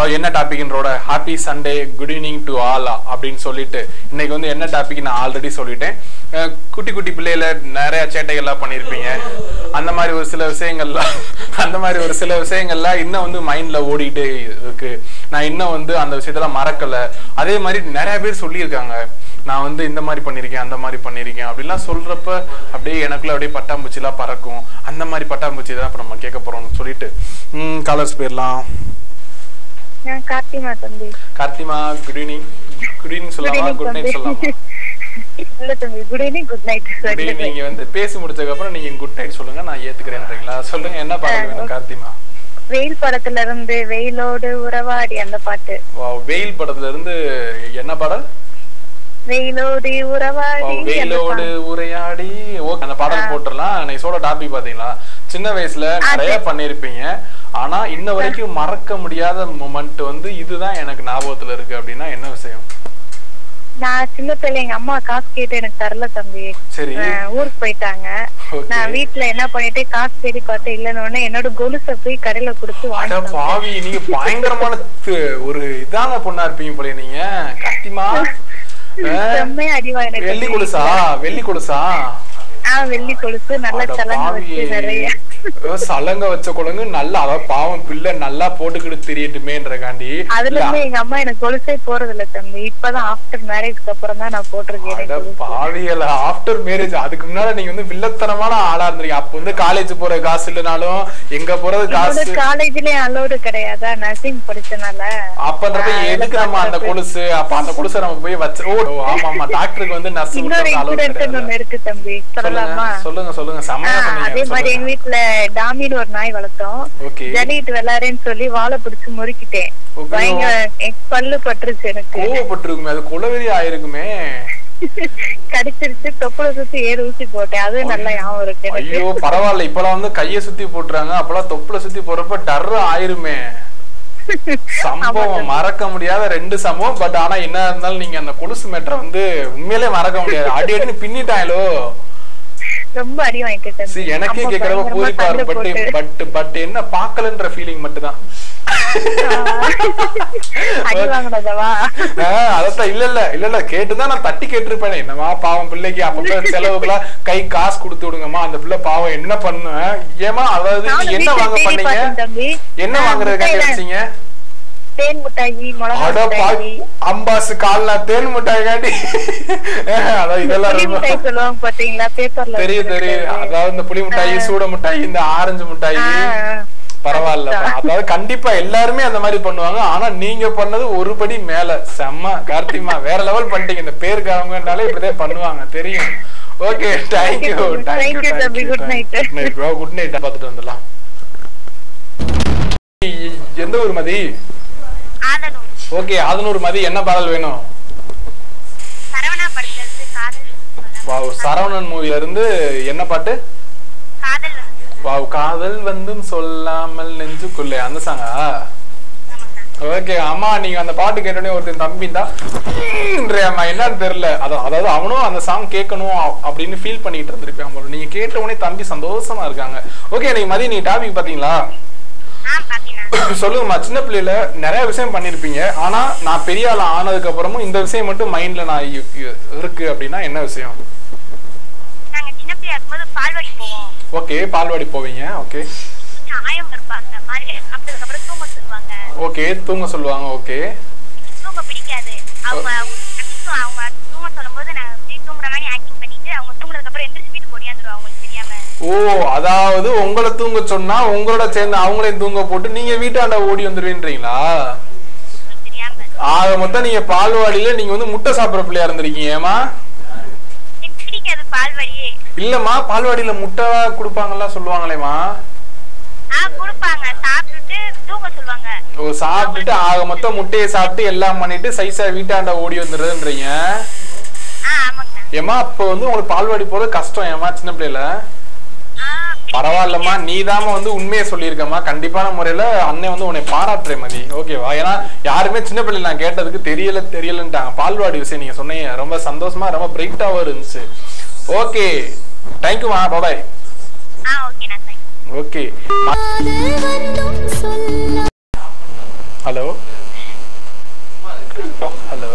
அதாவது என்ன டாபிக்ன்றோட happy Sunday good evening to all அப்படின்னு சொல்லிட்டு இன்னைக்கு வந்து என்ன டாபிக் நான் ஆல்ரெடி சொல்லிட்டேன் அஹ் குட்டி குட்டி பிள்ளையில நிறைய சேட்டைகள்லாம் பண்ணியிருப்பீங்க அந்த மாதிரி ஒரு சில விஷயங்கள்லாம் அந்த மாதிரி ஒரு சில விஷயங்கள்லாம் இன்னும் வந்து மைண்ட்ல ஓடிக்கிட்டே இருக்கு நான் இன்னும் வந்து அந்த விஷயத்தெல்லாம் மறக்கல அதே மாதிரி நிறைய பேர் சொல்லியிருக்காங்க நான் வந்து இந்த மாதிரி பண்ணியிருக்கேன் அந்த மாதிரி பண்ணியிருக்கேன் அப்படிலாம் சொல்றப்ப அப்படியே எனக்குள்ள அப்படியே பட்டாம்பூச்சிலாம் பறக்கும் அந்த மாதிரி பட்டாம்பூச்சி தான் இப்போ நம்ம கேட்க போறோம்னு சொல்லிட்டு கலர்ஸ் போயிடலாம் நான் கார்த்திமா தம்பி கார்த்திமா குட் ஈவினிங் குட் ஈவினிங் சொல்லலாமா குட் நைட் சொல்லலாமா இல்ல தம்பி good evening good night good evening நீங்க வந்து பேசி முடிச்சதுக்கு அப்புறம் நீங்க குட் நைட் சொல்லுங்க நான் ஏத்துக்கிறேன்றீங்களா சொல்லுங்க என்ன பாடல் வேணும் கார்த்திமா வெயில் படத்துல இருந்து வெயிலோடு உறவாடி அந்த பாட்டு Wow, வெயில் படத்துல இருந்து என்ன பாடல் வெயிலோடு உறவாடி Wow, அந்த வெயிலோடு உரையாடி ஓகே அந்த பாடல் போட்டுடலாம் நீ சொல்ற டாபிக் பாத்தீங்களா சின்ன வயசுல நிறைய பண்ணிருப்பீங்க ஆனா இன்ன வரைக்கும் மறக்க முடியாத மொமெண்ட் வந்து இதுதான் எனக்கு ஞாபகத்துல இருக்கு அப்படின்னா என்ன விஷயம் நான் சின்ன பிள்ளை எங்க அம்மா காசு கேட்டு எனக்கு தரல தம்பி சரி அஹ் ஊருக்கு போயிட்டாங்க Okay. நான் வீட்ல என்ன பண்ணிட்டு காசு தேடி பார்த்தேன் இல்லன்னு உடனே என்னோட கொலுசை போய் கடையில கொடுத்து அட வாங்கிட்டேன் பாவி நீங்க பயங்கரமான து- ஒரு இதான பொண்ணா இருப்பீங்க போல நீங்க கத்திமா செம்மையா அடிவா எனக்கு வெள்ளி கொலுசா வெள்ளி கொலுசா ஆஹ் வெள்ளி கொலுசு நல்ல அட சலங்க வச்சு பாவியே. நிறைய ஏ, சலங்க வச்ச குழங்கு நல்லா அவ பாவம் பிள்ளை நல்லா போட்டுக்கிட்டு தெரியட்டுமேன்றகாண்டி அதுல இருந்து எங்க அம்மா எனக்கு கொலுசே போறது இல்ல தம்பி இப்பதான் ஆஃப்டர் மேரேஜ்க்கு அப்புறம் தான் நான் போட்டிருக்கேன் அட எனக்கு கொலுசு. பாவியல ஆஃப்டர் மேரேஜ் அதுக்கு முன்னால நீங்க வந்து வில்லத்தனமான ஆளா இருந்தீங்க அப்ப வந்து காலேஜ் போற காசு இல்லைனாலும் எங்க போறது என்னோட காசு காலேஜ்லயே அலோடு கிடையாதா நர்சிங் படிச்சனால அப்பன்றப்ப எதுக்கு நம்ம அந்த கொலுசு அப்ப அந்த கொலுசை நம்ம போய் வச்சு ஓ ஆமா ஆமா டாக்டருக்கு வந்து நர்ஸ் இன்னொரு இன்சிடென்ட் ஒண்ணு இருக்கு தம்பி சொல்லலாமா சொல்லுங்க சொல்லுங்க செம்மையா ஆஹ், அதே சொன்னீங்க மாதிரி எங்க சொல்லுங்க வீட்டுல டாமின்னு ஒரு நாய் வளர்த்தோம் ஓகே ஜல்லிட்டு விளையாடுறேன்னு சொல்லி வாழை பிடிச்சு முறுக்கிட்டேன் Okay. பயங்கர எனக்கு பல்லு பட்டுருச்சு எனக்கு கோவப்பட்டிருக்குமே அது குலவெறி ஆயிருக்குமே கடிச்சிருச்சு தொப்புளை சுத்தி ஏறு ஊசி போட்டேன் அது நல்லா ஞாபகம் இருக்கு எனக்கு ஐயோ பரவாயில்ல இப்பெல்லாம் வந்து கைய சுத்தி போட்டுறாங்க அப்பெல்லாம் தொப்புல சுத்தி போடுறப்ப டர் ஆயிருமே சம்பவம் மறக்க முடியாத ரெண்டு சம்பவம் பட் ஆனா என்ன இருந்தாலும் நீங்க அந்த கொலுசு மேட்டரை வந்து உண்மையிலே மறக்க முடியாது அடி அடின்னு பின்னிட்டாங்களோ ரொம்ப அடி வாங்கிட்டேன் See, எனக்கே அம்மா கேக்குறப்ப பயங்கரமா பூரிப்பாரு சண்டை பட் போட்டு. பட் பட் என்ன பாக்கலன்ற ஃபீலிங் மட்டும் தான் அடி வாங்கினதவா ஆஹ் அதத்தான் இல்ல இல்ல இல்ல இல்ல கேட்டுதான் நான் தட்டி கேட்டிருப்பேனே என்னமா பாவம் பிள்ளைக்கு அப்பப்ப செலவுக்குலாம் கை காசு கொடுத்து விடுங்கம்மா அந்த பிள்ளை பாவம் என்ன பண்ணும் ஏமா அதாவது நானும் நீ என்ன வீட்டுல வாங்க தேடி பண்ணீங்க பார்த்தேன் தம்பி. என்ன ஆஹ், வாங்குறதுக்காக முட்டையில வச்சீங்க தேன் மிட்டாயி மிளகா அட மிட்டாயி பா- அம்பாசு கால்னா தேன் மிட்டாய் காட்டி அதான் இதெல்லாம் புளி ரொம்ப மிட்டாய் சொல்லுவாங்க பாத்தீங்களா பேப்பர்ல தெரியும் தெரியும் அதாவது இந்த புளி மிட்டாய் சூட மிட்டாய் இந்த ஆரஞ்சு மிட்டாய் பரவாயில்ல அதாவது கண்டிப்பா எல்லாருமே அந்த மாதிரி பண்ணுவாங்க ஆனா நீங்க பண்ணது ஒரு படி மேல செம்ம கார்த்திமா வேற லெவல் பண்ணிட்டீங்க இந்த பேருக்காரங்கனாலே இப்படிதான் பண்ணுவாங்க தெரியும் ஓகே தேங்க்யூ Thank you, தம்பி. Good night. குட் நைட் பார்த்துட்டு வந்துடலாம் எந்த ஊர் மதி ஆதனூர் ஓகே அதனூர் மதி என்ன பாடல் வேணும் சரவணா படத்துல இருந்து காதல் சொல்லலாம். வாவ் சரவணன் மூவில இருந்து என்ன பாட்டு காதல் வந்து வாவ் காதல் வந்தும் சொல்லாமல் நெஞ்சுக்குள்ளே அந்த சாங்கா ஓகே அம்மா நீங்க அந்த பாட்டு கேட்டோடனே ஒருத்தன் தம்பி தான் அம்மா என்னன்னு தெரியல அத- அதாவது அவனும் அந்த சாங் கேட்கணும் அ- அப்படின்னு ஃபீல் பண்ணிட்டு இருந்திருப்பான் போல நீங்க கேட்ட உடனே தம்பி சந்தோஷமா இருக்காங்க ஓகே நீங்க மதியம் நீங்க டாபிக் பாத்தீங்களா ஆ பாத்தீங்கன்னா சொல்லுங்கம்மா சின்ன பிள்ளையில நிறைய விஷயம் பண்ணிருப்பீங்க ஆனா நான் பெரிய ஆள் ஆனதுக்கு அப்புறமும் இந்த விஷயம் மட்டும் மைண்ட்ல நான் இ- இ- இருக்கு அப்படின்னா என்ன விஷயம் நாங்க சின்ன பிள்ளையா இருக்கும்போது பால்வாடி போவோம் ஓகே பால்வாடி போவீங்க ஓகே ஆயம் இருப்பாங்க மாதிரி அதுக்கப்புறம் தூங்க சொல்லுவாங்க ஓகே தூங்க சொல்லுவாங்க ஓகே தூங்க பிடிக்காது அவங்க actually அவங்க தூங்க சொல்லும்போது நாங்க அப்படியே தூங்குற மாதிரி ஆக்டிங் பண்ணிட்டு அவங்க தூங்குறதுக்கு அப்புறம் எந்திரிச்சு வீட்டுக்கு ஓடியாந்துருவோம் அவங்களுக்கு தெரியாம ஓ அதாவது உங்களை தூங்க சொன்னா உங்களோட சேர்ந்து அவங்களையும் தூங்க போட்டு நீங்க வீட்டாண்ட ஓடி வந்துருவீன்றீங்களா அவங்களுக்கு தெரியாம ஆக மொத்தம் நீங்க பால்வாடியில நீங்க வந்து முட்டை சாப்பிடுற பிள்ளையா இருந்திருக்கீங்க ஏமா எனக்கு பிடிக்காது பால்வாடியே இல்லம்மா பால்வாடியில முட்டை கொடுப்பாங்கலாம் சொல்லுவாங்களேம்மா ஆ கொடுப்பாங்க சாப்பிட்டுட்டு தூங்க சொல்லுவாங்க ஓ சாப்பிட்டுட்டு ஆக மொத்தம் முட்டையை சாப்பிட்டு எல்லாம் பண்ணிட்டு சைஸா வீட்டாண்ட ஓடி வந்துடுறதுன்றீங்க ஆ ஆமாங்க ஏமா அப்ப வந்து உங்களுக்கு பால்வாடி போறது கஷ்டம் ஏமா சின்ன பிள்ளையில ஆ பரவாயில்லம்மா நீதாம்மா வந்து உண்மையை சொல்லியிருக்கம்மா கண்டிப்பான முறையில அண்ணன் வந்து உன்னை பாராட்டுறேன் மதி ஓகேவா ஏன்னா யாருமே சின்ன பிள்ளைல நான் கேட்டதுக்கு தெரியல தெரியலன்ட்டாங்க பால்வாடி விஷயம் நீங்க சொன்னீங்க ரொம்ப சந்தோஷமா ரொம்ப பிரைட்டாவும் இருந்துச்சு ஓகே தேங்க்யூமா பாபாய் ஆ ஓகே நான் thanks okay hello hello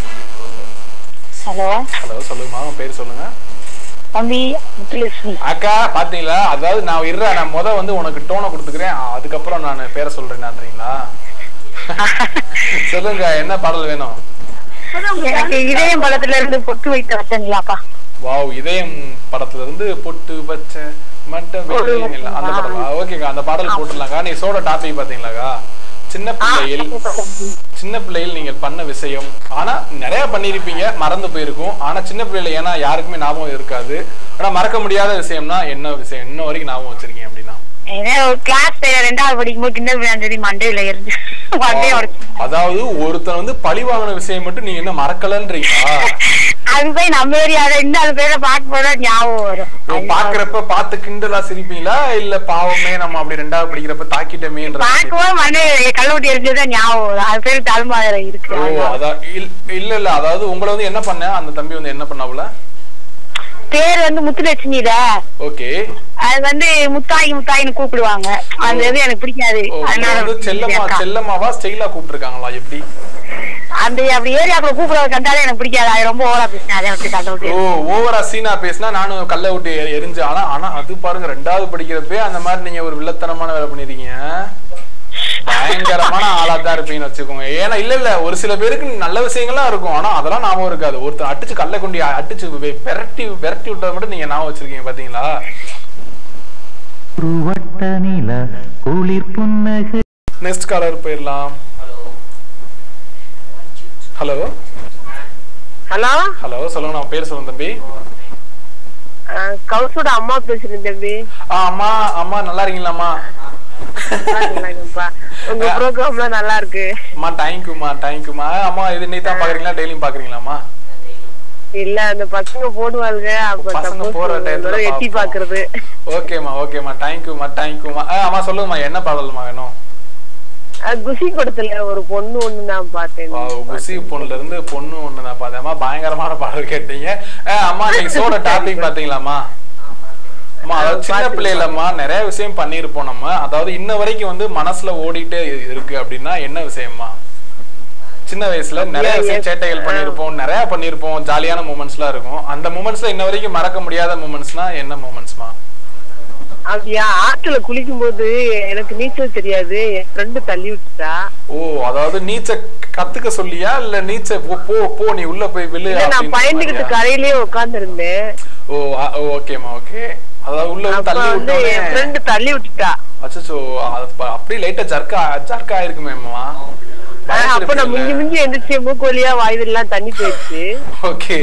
hello hello சொல்லுங்கம்மா உங்க பேர் சொல்லுங்க தம்பி முத்துலட்சுமி அக்கா பாத்தீங்களா அதாவது நான் இருற நான் முத வந்து உனக்கு டோனை கொடுத்துக்கிறேன் அதுக்கப்புறம் நான் பேரை சொல்றேன்னான்றீங்களா சொல்லுங்க என்ன பாடல் வேணும் எனக்கு இதயம் பழத்துல இருந்து பொட்டு வைத்த வச்சங்களாப்பா வாவ் இதயம் படத்துல இருந்து பொட்டு வச்ச மட்டம் வெள்ளையன் இல்ல. அந்த படமா ஓகேக்கா அந்த பாடல் போட்டுடலாம்க்கா நீ சோட டாபிக் பாத்தீங்களாக்கா சின்ன பிள்ளையில் சின்ன பிள்ளையில் நீங்கள் பண்ண விஷயம் ஆனா நிறைய பண்ணிருப்பீங்க மறந்து போயிருக்கும் ஆனா சின்ன பிள்ளையில ஏன்னா யாருக்குமே ஞாபகம் இருக்காது ஆனா மறக்க முடியாத விஷயம்னா என்ன விஷயம் இன்ன வரைக்கும் ஞாபகம் வச்சிருக்கீங்க அப்படின்னா ஏன்னா ஒரு கிளாஸ் ரெண்டாவது படிக்கும்போது கிண்டல் விளையாண்டு மண்டையில இருந்து மண்டையை உடைச்சு அதாவது ஒருத்தன் வந்து பழி வாங்கின விஷயம் மட்டும் நீங்க என்ன மறக்கலன்றீங்களா அது போய் நம்ம ஏரியால இன்னொரு பேரை பார்க்க போதா ஞாபகம் வரும் ஓ, பாக்குறப்ப பார்த்து கிண்டலா சிரிப்பீங்களா இல்ல பாவமே நம்ம அப்படி ரெண்டாவது படிக்கிறப்ப தாக்கிட்டமேன்ற பார்க்கும்போது மண்டை கள்ளவட்டி எரிஞ்சதுதான் ஞாபகம் வரும் அது பேர் தலைமாதிரம் இருக்கு ஓ அதான் இல்- இல்ல இல்ல அதாவது உங்களை வந்து என்ன பண்ண அந்த தம்பி வந்து என்ன பண்ணாவுல பேர் வந்து முத்துலட்சுமில ஓகே அது வந்து முத்தாயி முத்தாயின்னு கூப்பிடுவாங்க அந்த இது எனக்கு பிடிக்காது ஓ உங்களை அதனால வந்து செல்லம்மா அக்கா. செல்லம்மாவா ஸ்டைலா கூப்பிட்டுருக்காங்களா எப்படி அந்த அப்படி ஏரியாக்குள்ள கூப்பிடுறத கண்டாலே எனக்கு பிடிக்காது அது ரொம்ப ஓவரா பேசினா அதை விட்டு கதை விட்டு ஓ ஓவரா சீனா பேசினா நானும் கல்ல விட்டு எரி- எரிஞ்சு ஆனா ஆனா அது பாருங்க ரெண்டாவது படிக்கிறப்பே அந்த மாதிரி நீங்க ஒரு வில்லத்தனமான வேலை பண்ணிருக்கீங்க பயங்கரமான ஆளா தான் இருப்பீங்கன்னு வச்சுக்கோங்க ஏன்னா இல்ல இல்ல ஒரு சில பேருக்கு நல்ல விஷயங்கள்லாம் இருக்கும் ஆனா அதெல்லாம் ஞாபகம் இருக்காது ஒருத்தர் அடிச்சு கல்ல கொண்டு அடிச்சு வெ- விரட்டி விரட்டி விட்டதை மட்டும் நீங்க ஞாபகம் வச்சிருக்கீங்க பாத்தீங்களா வட்ட நில குளிர் புன்னகை நெக்ஸ்ட் காலர் போயிடலாம் ஹலோ ஹலோ ஹலோ சொல்லுங்க நான் பேர் சொல்லுங்க தம்பி கௌசோட அம்மா பேசுறேன் தம்பி ஆ அம்மா அம்மா நல்லா இருக்கீங்களாம்மா நல்லா இருக்கேன்ப்பா. உங்க ப்ரோக்ராம்லாம் நல்லா இருக்கு அம்மா தேங்க்யூமா தேங்க்யூமா அம்மா இது நீ தான் பாக்குறீங்களா டெய்லியும் பாக்குறீங்களாம்மா இல்ல அந்த பசங்க போடுவாங்க அப்ப பசங்க suppose போற ஒரு டயத்துல தடவை எட்டி பாப்போம். பாக்குறது ஓகேம்மா ஓகேம்மா தேங்க்யூமா தேங்க்யூமா அம்மா சொல்லுங்கம்மா என்ன பாடல்மா வேணும் அஹ் குஷி படத்துல ஒரு பொண்ணு ஒண்ணு நான் பார்த்தேன் வாவ், குசி பொண்ணுல இருந்து பொண்ணு ஒண்ணு நான் பார்த்தேன் அம்மா பயங்கரமான பாடல் கேட்டீங்க அஹ், அம்மா நீங்க சோட டாபிக் பாத்தீங்களாம்மா அம்மா அதாவது சின்ன பிள்ளைலம்மா நிறைய விஷயம் பண்ணியிருப்போம் நம்ம அதாவது இன்ன வரைக்கும் வந்து மனசுல ஓடிட்டே இருக்கு அப்படின்னா என்ன விஷயம்மா சின்ன வயசுல நிறைய விஷயம் சேட்டைகள் பண்ணியிருப்போம் நிறைய பண்ணியிருப்போம் ஜாலியான மூமெண்ட்ஸ்லாம் இருக்கும் அந்த மூமெண்ட்ஸ்ல இன்ன வரைக்கும் மறக்க முடியாத மூமெண்ட்ஸ்னா என்ன மூமெண்ட்ஸ்மா அப்படியா ஆத்துல குளிக்கும் போது எனக்கு நீச்சல் தெரியாது என் ஃப்ரெண்டு தள்ளி விட்டுட்டா ஓ அதாவது நீச்ச கத்துக்க சொல்லியா இல்ல நீச்ச போ போ, போ நீ உள்ள போய் விழு இல்ல நான் அப்படின்ற பயந்துகிட்டு மாதிரியா? கரையிலேயே உட்கார்ந்து இருந்தேன் ஓ அ- ஓ, ஓகேம்மா ஓகே அதாவது உள்ள வந்து அப்ப தள்ளி வந்து என் விட்டோன்னே ஃப்ரெண்டு தள்ளி விட்டுட்டா அச்சோ அப்படியே லைட்டா ஜர்க்கா ஜர்க்கா இருக்குமேம்மா அஹ் அப்ப நான் மிஞ்சி மிஞ்சி எந்திரிச்சு மூக்கு வழியா வாயுதெல்லாம் தண்ணி போயிடுச்சு ஓகே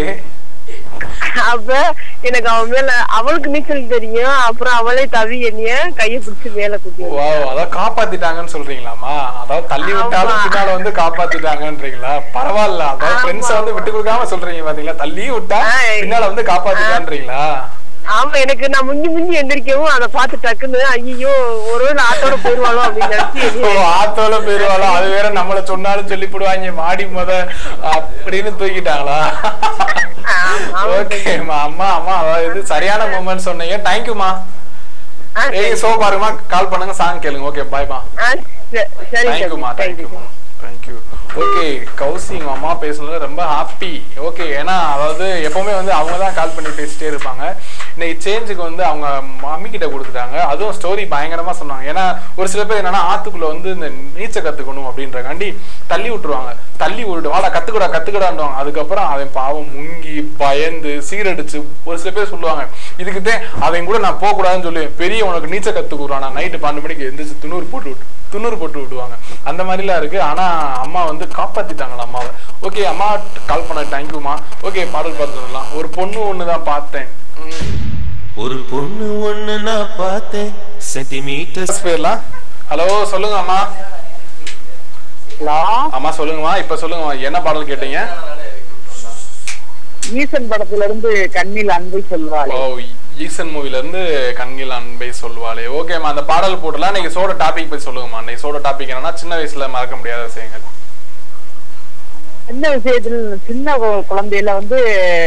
அப்ப எனக்கு அவன் மேல அவளுக்கு நீச்சல் தெரியும் அப்புறம் அவளே தவி என்னைய கைய பிடிச்சு மேல குத்தி விட்டா. வாவ் அதாவது காப்பாத்திட்டாங்கன்னு சொல்றீங்களாமா அதாவது தள்ளி விட்டாலும் ஆமா. பின்னால வந்து காப்பாத்திட்டாங்கன்றீங்களா பரவாயில்ல அதாவது ஆமா, ஃப்ரெண்ட்ஸ வந்து விட்டு கொடுக்காம சொல்றீங்க பாத்தீங்களா தள்ளி விட்டா ஆ, பின்னால வந்து காப்பாத்திட்டான்றீங்களா ஆமா எனக்கு நான் முஞ்சி முஞ்சி எந்திரிக்கவும் அதை பார்த்து டக்குன்னு ஐயோ ஒரு வேளை ஆட்டோட போயிருவாளோ அப்படின்னு நினைச்சு ஓ என்னைய- ஆத்தோல போயிருவாளோ அது வேற நம்மள சொன்னாலும் சொல்லி போடுவாங்க மாடி முத அப்படின்னு தூக்கிட்டாங்களா ஆமா, ஆமா. ஓகேம்மா அம்மா அம்மா அதாவது சரியான மூமெண்ட் சொன்னீங்க தேங்க்யூமா ஆ, சரி. ஏய் சோ பாருங்கம்மா கால் பண்ணுங்க சாங் கேளுங்க ஓகே பாய்மா ஆ, சரி, சரி தேங்க்யூமா தம்பி, thank you. Thank you thank you okay Kousi உங்க அம்மா பேசுனது ரொம்ப ஹாப்பி ஓகே ஏன்னா அதாவது எப்பவுமே வந்து அவங்க தான் கால் பண்ணி பேசிட்டே இருப்பாங்க இன்னைக்கு சேஞ்சுக்கு வந்து அவங்க மம்மி கிட்ட கொடுத்துட்டாங்க அதுவும் ஸ்டோரி பயங்கரமா சொன்னாங்க ஏன்னா ஒரு சில பேர் என்னன்னா ஆத்துக்குள்ள வந்து இந்த நீச்சல் கத்துக்கணும் அப்படின்றக்காண்டி தள்ளி விட்டுருவாங்க தள்ளி விட்டு வாடா கத்துக்கடா கத்துக்கடான்னுவாங்க அதுக்கப்புறம் அவன் பாவம் முங்கி பயந்து சீரடிச்சு ஒரு சில பேர் சொல்லுவாங்க இதுக்கிட்டே அவன் கூட நான் போக கூடாதுன்னு சொல்லி பெரிய உனக்கு நீச்சல் கத்துக்குறான் நைட்டு பன்னெண்டு மணிக்கு எந்திரிச்சு துணூறு போட்டு விட்டு துண்ணூறு போட்டு விடுவாங்க அந்த மாதிரிலாம் இருக்கு ஆனா அம்மா வந்து காப்பாத்திட்டாங்களா அம்மாவை ஓகே அம்மா கால் பண்ண தேங்க்யூமா ஓகே பாடல் பார்த்துடலாம் ஒரு பொண்ணு ஒன்று தான் பார்த்தேன் ம். ஒரு பொண்ணு ஒண்ணு நான் பார்த்தேன் சென்டிமீட்டர் போயிடலாம் ஹலோ சொல்லுங்க அம்மா ஹலோ அம்மா சொல்லுங்கம்மா இப்ப சொல்லுங்கம்மா என்ன பாடல் கேட்டீங்க ஈசன் படத்துல இருந்து கண்ணில் அன்பை சொல்வாள் ஓ ஈசன் மூவில இருந்து கண்கில் அன்பை சொல்வாளே ஓகேம்மா அந்த பாடல் போடலாம் நீங்க சோட டாபிக் பத்தி சொல்லுங்கம்மா இன்னைக்கு சோட டாபிக் என்னன்னா சின்ன வயசுல மறக்க முடியாத விஷயங்கள் சின்ன விஷயத்துல சின்ன கு- குழந்தையில வந்து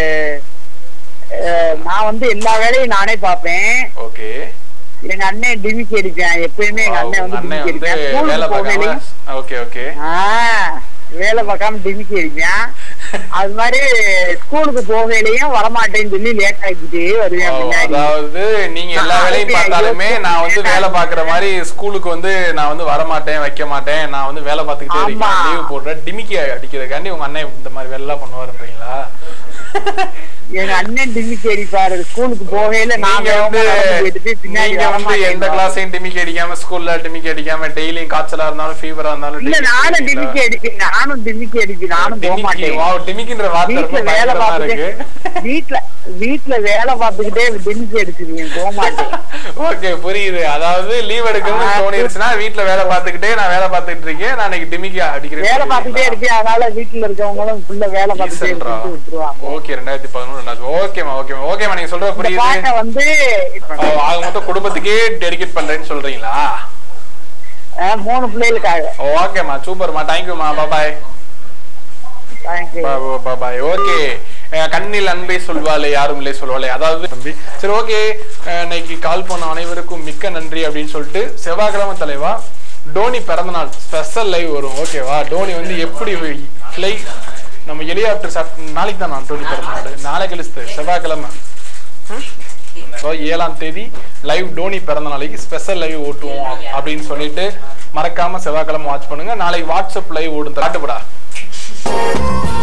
அஹ், நான் வந்து எல்லா வேலையும் நானே பார்ப்பேன் ஓகே எங்க அண்ணன் டிமிக்கி அடிப்பேன் எப்பயுமே எங்க அண்ணன் வந்து அண்ணன் டிமிக்கி வந்து அடிப்பேன் வேலை ஸ்கூலுக்கு பார்க்காம போகலையும் ஓகே ஓகே வேலை பார்க்காம டிமிக்கி அடிப்பேன் அது மாதிரி ஸ்கூலுக்கு போகையிலயும் வரமாட்டேன்னு சொல்லி லேட் ஆகிக்கிட்டே வருவேன் ஓ, பின்னாடி அதாவது நீங்க எல்லா நான் வேலையும் வந்து பார்த்தாலுமே ஐயோ, நான் வந்து வேலை பாக்குற மாதிரி ஸ்கூலுக்கு வந்து நான் வந்து வர மாட்டேன் வைக்க மாட்டேன் நான் வந்து வேலை பார்த்துக்கிட்டே இருக்கேன் ஆமா. லீவ் போடுறேன் டிமிக்கி அடிக்கிறதுக்காண்டி உங்க அண்ணன் இந்த மாதிரி வேலை எல்லாம் பண்ணுவாருன்றீங்களா எங்க அண்ணன் டிமிக்கி அடிப்பாரு ஸ்கூலுக்கு போகையில நான் நீங்க வேகமா வந்து நடந்து போயிட்டு பின்னாடி நீங்க வந்து எந்த வரமாட்டேன் கிளாஸையும் டிமிக்கி அடிக்காம ஸ்கூல்ல டிமிக்கி அடிக்காம டெய்லியும் காய்ச்சலா இருந்தாலும் ஃபீவரா இருந்தாலும் இல்ல டிமிக்கி நானும் அடிப்பீங்களா? டிமிக்கி அடிப்பேன் நானும் டிமிக்கி அடிப்பேன் நானும் போக டிமிக்கி மாட்டேன் வாவ் டிமிக்கின்ற வார்த்தை ரொம்ப வீட்டுல வேலை பயங்கரமா பார்த்துட்டு இருக்கு வீட்டுல வீட்டுல வேலை பார்த்துக்கிட்டே டிமிக்கி அடிச்சிருவேன் போக மாட்டேன் ஓகே புரியுது அதாவது லீவ் எடுக்கணும்னு ஆ, தோணிருச்சுன்னா வீட்ல வேலை பார்த்துக்கிட்டே நான் வேலை பார்த்துட்டு இருக்கேன் நான் இன்னைக்கு டிமிக்கி அடிக்கிறேன் வேலை பார்த்துட்டே இருக்கேன் அதனால வீட்டுல இருக்கவங்களும் ஃபுல்லா வேலை பார்த்துட்டே ஈசன்ரா. இருக்கு விட்டுருவாங்க ஓகே ரெண்டாயிரத்தி பதினொன்று ரெண்டாயிரத்தி ஓகேமா ஓகேமா ஓகேமா நீங்க சொல்ற இந்த புரியுது பாட்டை வந்து இப்ப, ஓ, ஆக மொத்தம் குடும்பத்துக்கே டெடிகேட் பண்றேன்னு சொல்றீங்களா அஹ், மூணு பிள்ளைகளுக்காக ஓகேமா சூப்பர்மா தேங்க்யூமா bye bye Thank you. Bye okay கண்ணில் அன்பை சொல்வாளே யாரும் இல்லை சொல்வாளே அதாவது தம்பி சரி ஓகே இன்னைக்கு கால் பண்ண அனைவருக்கும் மிக்க நன்றி அப்படின்னு சொல்லிட்டு செவ்வாய்க்கிழமை தலைவா டோனி பிறந்தநாள் ஸ்பெஷல் லைவ் வரும் ஓகேவா டோனி வந்து எப்படி ஃப்ளை நம்ம ஹெலிகாப்டர் சாப் நாளைக்கு தான் நான் டோனி பிறந்தநாள் நாளை கழிச்சு செவ்வாய்க்கிழமை ஸோ ஏழாம் தேதி லைவ் டோனி பிறந்த நாளைக்கு ஸ்பெஷல் லைவ் ஓட்டுவோம் அப்- அப்படின்னு சொல்லிட்டு மறக்காம செவ்வாய்க்கிழமை வாட்ச் பண்ணுங்க நாளைக்கு வாட்ஸ்அப் லைவ் ஓடும் காட்டுப்படா